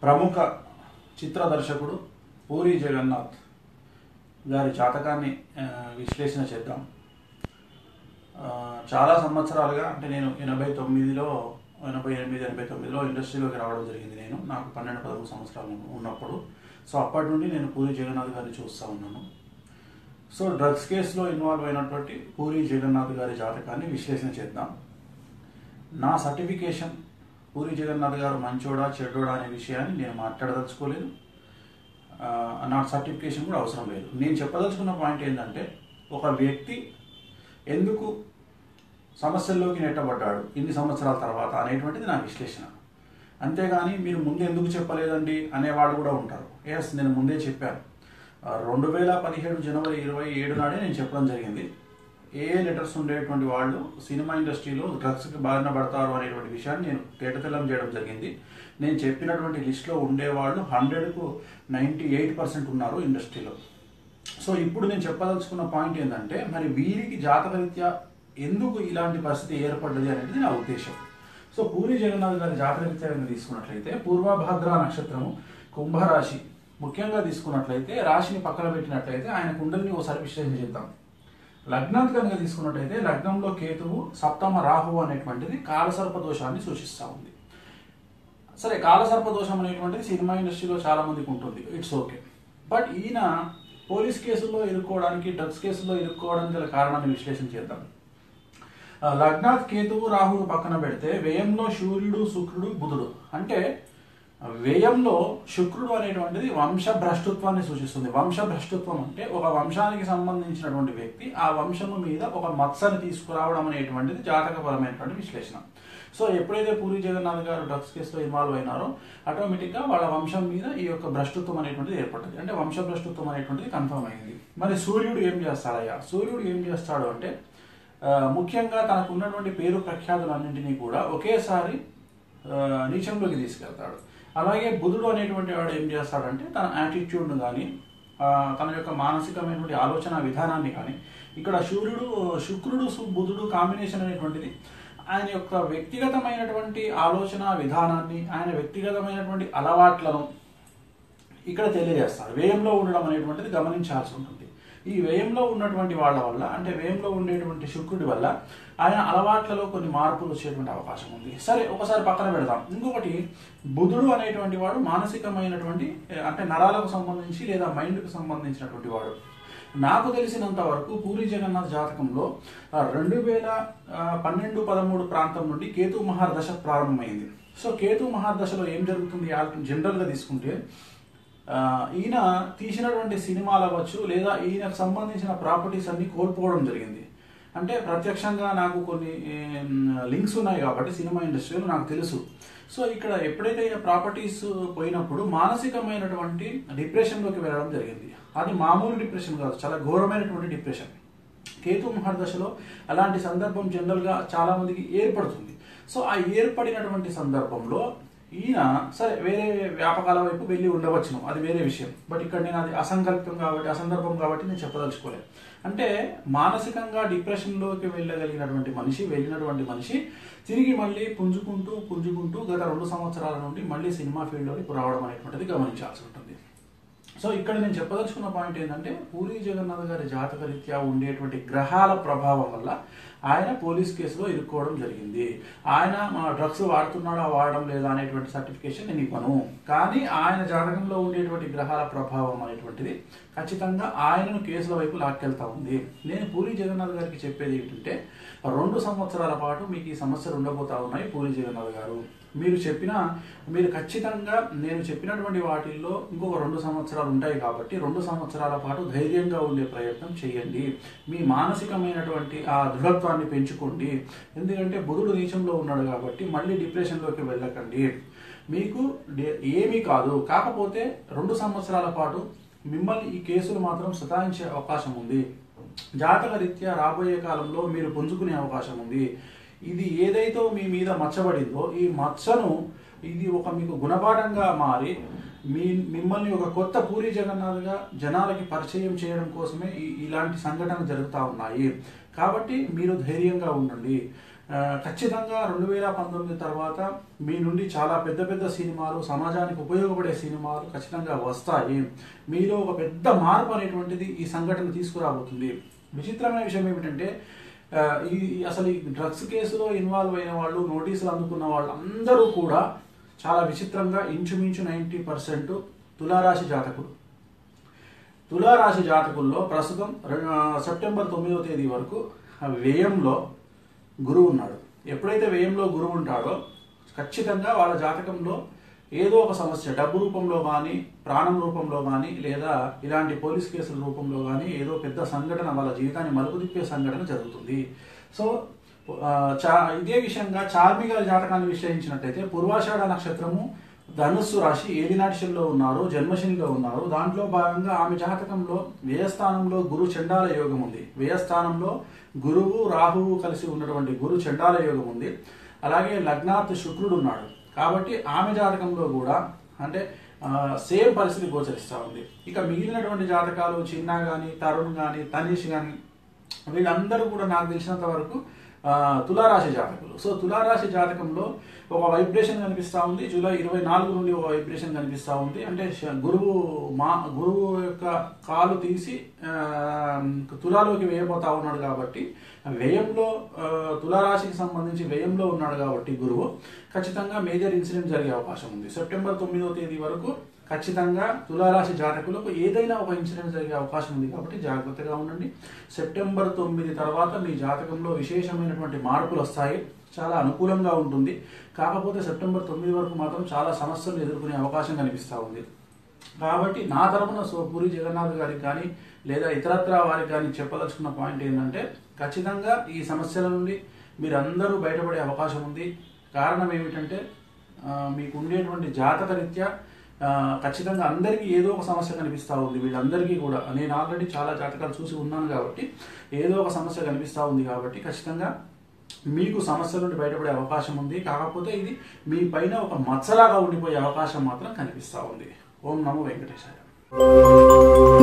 ప్రముఖ చిత్ర దర్శకుడు పూరి జగన్నాథ్ గారి జాతకాన్ని ఆ, విశ్లేషణ చేద్దాం ఆ, చాలా సంవత్సరాలుగా అంటే నేను ఎనభై తొమ్మిదిలో ఎనభై ఎనిమిది ఎనభై తొమ్మిదిలో ఇండస్ట్రీలోకి రావడం జరిగింది నేను నాకు పన్నెండు పదమూడు సంవత్సరాలు ఉన్నప్పుడు సో అప్పటి నుండి నేను పూరి జగన్నాథ్ గారిని చూస్తూ ఉన్నాను సో డ్రగ్స్ కేసులో ఇన్వాల్వ్ అయినటువంటి పూరి జగన్నాథ్ గారి జాతకాన్ని విశ్లేషణ చేద్దాం నా సర్టిఫికేషన్ పూరి జగన్నాథ్ గారు మంచోడా చెడ్డోడా అనే విషయాన్ని నేను మాట్లాడదలుచుకోలేదు ఆ, నా సర్టిఫికేషన్ కూడా అవసరం లేదు నేను చెప్పదలుచుకున్న పాయింట్ ఏంటంటే ఒక వ్యక్తి ఎందుకు సమస్యల్లోకి నెట్టబడ్డాడు ఇన్ని సంవత్సరాల తర్వాత అనేటువంటిది నా విశ్లేషణ అంతేగాని మీరు ముందు ఎందుకు చెప్పలేదండి అనేవాళ్ళు కూడా ఉంటారు ఎస్ నేను ముందే చెప్పాను రెండు వేల పదిహేడు జనవరి ఇరవై ఏడు నాడే నేను చెప్పడం జరిగింది ఏ లెటర్స్ ఉండేటువంటి వాళ్ళు సినిమా ఇండస్ట్రీలో డ్రగ్స్కి బారిన పడతారు అనేటువంటి విషయాన్ని నేను తేటతెల్లం చేయడం జరిగింది నేను చెప్పినటువంటి లిస్ట్లో ఉండేవాళ్ళు హండ్రెడ్కు నైంటీ ఎయిట్ పర్సెంట్ ఉన్నారు ఇండస్ట్రీలో సో ఇప్పుడు నేను చెప్పదలుచుకున్న పాయింట్ ఏంటంటే మరి వీరికి జాతకరీత్యా ఎందుకు ఇలాంటి పరిస్థితి ఏర్పడ్డది అనేది నా ఉద్దేశం సో పూరి జగన్నాథ్ గారి జాతకరీత్యా కనుక తీసుకున్నట్లయితే పూర్వభద్ర నక్షత్రము కుంభరాశి ముఖ్యంగా తీసుకున్నట్లయితే రాశిని పక్కన పెట్టినట్లయితే ఆయన కుండలిని ఒకసారి విశ్లేషణ చేద్దాం లగ్నాన్ని కనుక తీసుకున్నట్లయితే లగ్నంలో కేతువు సప్తమ రాహువు అనేటువంటిది కాలసర్ప దోషాన్ని సూచిస్తూ ఉంది సరే కాలసర్ప దోషం అనేటువంటిది సినిమా ఇండస్ట్రీలో చాలా మందికి ఉంటుంది ఇట్స్ ఓకే బట్ ఈయన పోలీస్ కేసుల్లో ఇరుక్కోవడానికి డ్రగ్స్ కేసుల్లో ఇరుక్కోవడానికి గల కారణాన్ని విశ్లేషణ చేద్దాం ఆ, లగ్నాత్ కేతువు రాహువు పక్కన పెడితే వ్యయంలో సూర్యుడు శుక్రుడు బుధుడు అంటే ఆ, వ్యయంలో శుక్రుడు అనేటువంటిది వంశ భ్రష్టత్వాన్ని సూచిస్తుంది వంశ భ్రష్టత్వం అంటే ఒక వంశానికి సంబంధించినటువంటి వ్యక్తి ఆ వంశము మీద ఒక మత్సని తీసుకురావడం అనేటువంటిది జాతకపరమైనటువంటి విశ్లేషణ సో ఎప్పుడైతే పూరి జగన్నాథ్ గారు డ్రగ్స్ కేసులో ఇన్వాల్వ్ అయినారో ఆటోమేటిక్గా వాళ్ళ వంశం మీద ఈ యొక్క భ్రష్టత్వం అనేటువంటిది ఏర్పడుతుంది అంటే వంశ భ్రష్టత్వం అనేటువంటిది కన్ఫర్మ్ అయింది మరి సూర్యుడు ఏం చేస్తాడయ్యా సూర్యుడు ఏం చేస్తాడు అంటే ఆ, ముఖ్యంగా తనకు ఉన్నటువంటి పేరు ప్రఖ్యాతులన్నింటినీ కూడా ఒకేసారి ఆ, నీచంలోకి తీసుకెళ్తాడు అలాగే బుధుడు అనేటువంటి వాడు ఏం చేస్తాడంటే తన యాటిట్యూడ్ను కానీ తన యొక్క మానసికమైనటువంటి ఆలోచన విధానాన్ని కానీ ఇక్కడ సూర్యుడు శుక్రుడు సు- బుధుడు కాంబినేషన్ అనేటువంటిది ఆయన యొక్క వ్యక్తిగతమైనటువంటి ఆలోచన విధానాన్ని ఆయన వ్యక్తిగతమైనటువంటి అలవాట్లను ఇక్కడ తెలియజేస్తారు వ్యయంలో ఉండడం అనేటువంటిది గమనించాల్సి ఉంటుంది ఈ వ్యయంలో ఉన్నటువంటి వాళ్ళ వల్ల అంటే వ్యయంలో ఉండేటువంటి శుక్రుడి వల్ల ఆయన అలవాట్లలో కొన్ని మార్పులు వచ్చేటువంటి అవకాశం ఉంది సరే ఒకసారి పక్కన పెడదాం ఇంకొకటి బుధుడు అనేటువంటి వాడు మానసికమైనటువంటి ఏ, అంటే నరాలకు సంబంధించి లేదా మైండ్కు సంబంధించినటువంటి వాడు నాకు తెలిసినంత వరకు పూరి జగన్నాథ్ జాతకంలో రెండు వేల పన్నెండు పదమూడు ప్రాంతం నుండి కేతు మహార్దశ ప్రారంభమైంది సో కేతు మహార్దశలో ఏం జరుగుతుంది జనరల్గా తీసుకుంటే ఆ, ఈయన తీసినటువంటి సినిమాలు అవ్వచ్చు లేదా ఈయనకు సంబంధించిన ప్రాపర్టీస్ అన్ని కోల్పోవడం జరిగింది అంటే ప్రత్యక్షంగా నాకు కొన్ని లింక్స్ ఉన్నాయి కాబట్టి సినిమా ఇండస్ట్రీలో నాకు తెలుసు సో ఇక్కడ ఎప్పుడైతే ఈయన ప్రాపర్టీస్ పోయినప్పుడు మానసికమైనటువంటి డిప్రెషన్లోకి వెళ్ళడం జరిగింది అది మామూలు డిప్రెషన్ కాదు చాలా ఘోరమైనటువంటి డిప్రెషన్ కేతు మహర్దశలో అలాంటి సందర్భం జనరల్గా చాలా మందికి ఏర్పడుతుంది సో ఆ ఏర్పడినటువంటి సందర్భంలో ఈయన సరే వేరే వ్యాపకాల వైపు వెళ్ళి ఉండవచ్చును అది వేరే విషయం బట్ ఇక్కడ నేను అది అసంకల్పం కాబట్టి అసందర్భం కాబట్టి నేను చెప్పదలుచుకోలేదు అంటే మానసికంగా డిప్రెషన్లోకి వెళ్ళగలిగినటువంటి మనిషి వెళ్ళినటువంటి మనిషి తిరిగి మళ్ళీ పుంజుకుంటూ పుంజుకుంటూ గత రెండు సంవత్సరాల నుండి మళ్ళీ సినిమా ఫీల్డ్లోకి రావడం అనేటువంటిది గమనించాల్సి ఉంటుంది సో ఇక్కడ నేను చెప్పదలుచుకున్న పాయింట్ ఏంటంటే పూరి జగన్నాథ్ గారి జాతక రీత్యా ఉండేటువంటి గ్రహాల ప్రభావం వల్ల ఆయన పోలీస్ కేసులో ఇరుక్కోవడం జరిగింది ఆయన మా డ్రగ్స్ వాడుతున్నాడా వాడడం లేదా అనేటువంటి సర్టిఫికేషన్ నేను ఇవ్వను కానీ ఆయన జాతకంలో ఉండేటువంటి గ్రహాల ప్రభావం అనేటువంటిది ఖచ్చితంగా ఆయనను కేసుల వైపు లాక్కెళ్తా ఉంది నేను పూరి జగన్నాథ్ గారికి చెప్పేది ఏంటంటే రెండు సంవత్సరాల పాటు మీకు ఈ సమస్యలు ఉండబోతా ఉన్నాయి పూరి జగన్నాథ్ గారు మీరు చెప్పిన మీరు ఖచ్చితంగా నేను చెప్పినటువంటి వాటిల్లో ఇంకొక రెండు సంవత్సరాలు ఉంటాయి కాబట్టి రెండు సంవత్సరాల పాటు ధైర్యంగా ఉండే ప్రయత్నం చేయండి మీ మానసికమైనటువంటి ఆ దృఢత్వాన్ని పెంచుకోండి ఎందుకంటే బుధుడు నీచంలో ఉన్నాడు కాబట్టి మళ్ళీ డిప్రెషన్లోకి వెళ్ళకండి మీకు డే- ఏమీ కాదు కాకపోతే రెండు సంవత్సరాల పాటు మిమ్మల్ని ఈ కేసులు మాత్రం సతాయించే అవకాశం ఉంది జాతక రీత్యా రాబోయే కాలంలో మీరు పుంజుకునే అవకాశం ఉంది ఇది ఏదైతే మీ మీద మచ్చబడిందో ఈ మచ్చను ఇది ఒక మీకు గుణపాఠంగా మారి మీ మిమ్మల్ని ఒక కొత్త పూరి జగన్నాథ్గా జనాలకి పరిచయం చేయడం కోసమే ఈ ఇలాంటి సంఘటనలు జరుగుతూ ఉన్నాయి కాబట్టి మీరు ధైర్యంగా ఉండండి ఆ, ఖచ్చితంగా రెండు వేల పంతొమ్మిది తర్వాత మీ నుండి చాలా పెద్ద పెద్ద సినిమాలు సమాజానికి ఉపయోగపడే సినిమాలు ఖచ్చితంగా వస్తాయి మీలో ఒక పెద్ద మార్పు అనేటువంటిది ఈ సంఘటన తీసుకురాబోతుంది విచిత్రమైన విషయం ఏమిటంటే ఆ, ఈ అసలు ఈ డ్రగ్స్ కేసులో ఇన్వాల్వ్ అయిన వాళ్ళు నోటీసులు అందుకున్న వాళ్ళు అందరూ కూడా చాలా విచిత్రంగా ఇంచుమించు నైంటీ పర్సెంట్ తులారాశి జాతకులు తులారాశి జాతకుల్లో ప్రస్తుతం రె- ఆ, సెప్టెంబర్ తొమ్మిదవ తేదీ వరకు ఆ వ్యయంలో గురువు ఉన్నాడు ఎప్పుడైతే వ్యయంలో గురువు ఉంటాడో ఖచ్చితంగా వాళ్ళ జాతకంలో ఏదో ఒక సమస్య డబ్బు రూపంలో కానీ ప్రాణం రూపంలో కానీ లేదా ఇలాంటి పోలీస్ కేసుల రూపంలో కానీ ఏదో పెద్ద సంఘటన వాళ్ళ జీవితాన్ని మలుపు తిప్పే సంఘటన జరుగుతుంది సో ఆ, చా ఇదే విషయంగా చార్మి గారి జాతకాన్ని విశ్లేషించినట్టయితే పూర్వాషాఢ నక్షత్రము ధనుస్సు రాశి ఏలినాటిషన్లో ఉన్నారు జన్మశనిలో ఉన్నారు దాంట్లో భాగంగా ఆమె జాతకంలో వ్యయస్థానంలో గురు చండాల యోగం ఉంది వ్యయస్థానంలో గురువు రాహువు కలిసి ఉన్నటువంటి గురు చండాల యోగం ఉంది అలాగే లగ్నాత్ శుక్రుడు ఉన్నాడు కాబట్టి ఆమె జాతకంలో కూడా అంటే సేమ్ పరిస్థితి గోచరిస్తూ ఉంది ఇక మిగిలినటువంటి జాతకాలు చిన్న కానీ తరుణ్ కానీ తనీష్ కానీ వీళ్ళందరూ కూడా నాకు తెలిసినంత వరకు ఆ, తులారాశి జాతకులు సో తులారాశి జాతకంలో ఒక వైబ్రేషన్ కనిపిస్తూ ఉంది జూలై ఇరవై నాలుగు నుండి ఒక వైబ్రేషన్ కనిపిస్తూ ఉంది అంటే శ- గురువు మా గురువు యొక్క కాలు తీసి ఆ, తులాలోకి వేయబోతా ఉన్నాడు కాబట్టి వ్యయంలో ఆ, తులారాశికి సంబంధించి వ్యయంలో ఉన్నాడు కాబట్టి గురువు ఖచ్చితంగా మేజర్ ఇన్సిడెంట్ జరిగే అవకాశం ఉంది సెప్టెంబర్ తొమ్మిదవ తేదీ వరకు ఖచ్చితంగా తులారాశి జాతకులకు ఏదైనా ఒక ఇన్సిడెంట్ జరిగే అవకాశం ఉంది కాబట్టి జాగ్రత్తగా ఉండండి సెప్టెంబర్ తొమ్మిది తర్వాత మీ జాతకంలో విశేషమైనటువంటి మార్పులు వస్తాయి చాలా అనుకూలంగా ఉంటుంది కాకపోతే సెప్టెంబర్ తొమ్మిది వరకు మాత్రం చాలా సమస్యలు ఎదుర్కొనే అవకాశం కనిపిస్తూ ఉంది కాబట్టి నా తరపున సో పూరి జగన్నాథ్ గారికి కానీ లేదా ఇతరత్ర వారికి కానీ చెప్పదలుచుకున్న పాయింట్ ఏంటంటే ఖచ్చితంగా ఈ సమస్యల నుండి మీరందరూ బయటపడే అవకాశం ఉంది కారణం ఏమిటంటే ఆ, మీకు ఉండేటువంటి జాతక రీత్యా ఆ, ఖచ్చితంగా అందరికీ ఏదో ఒక సమస్య కనిపిస్తూ ఉంది వీళ్ళందరికీ కూడా నేను ఆల్రెడీ చాలా జాతకాలు చూసి ఉన్నాను కాబట్టి ఏదో ఒక సమస్య కనిపిస్తూ ఉంది కాబట్టి ఖచ్చితంగా మీకు సమస్యల నుండి బయటపడే అవకాశం ఉంది కాకపోతే ఇది మీ పైన ఒక మచ్చలాగా ఉండిపోయే అవకాశం మాత్రం కనిపిస్తూ ఉంది ఓం నమో వెంకటేశాయ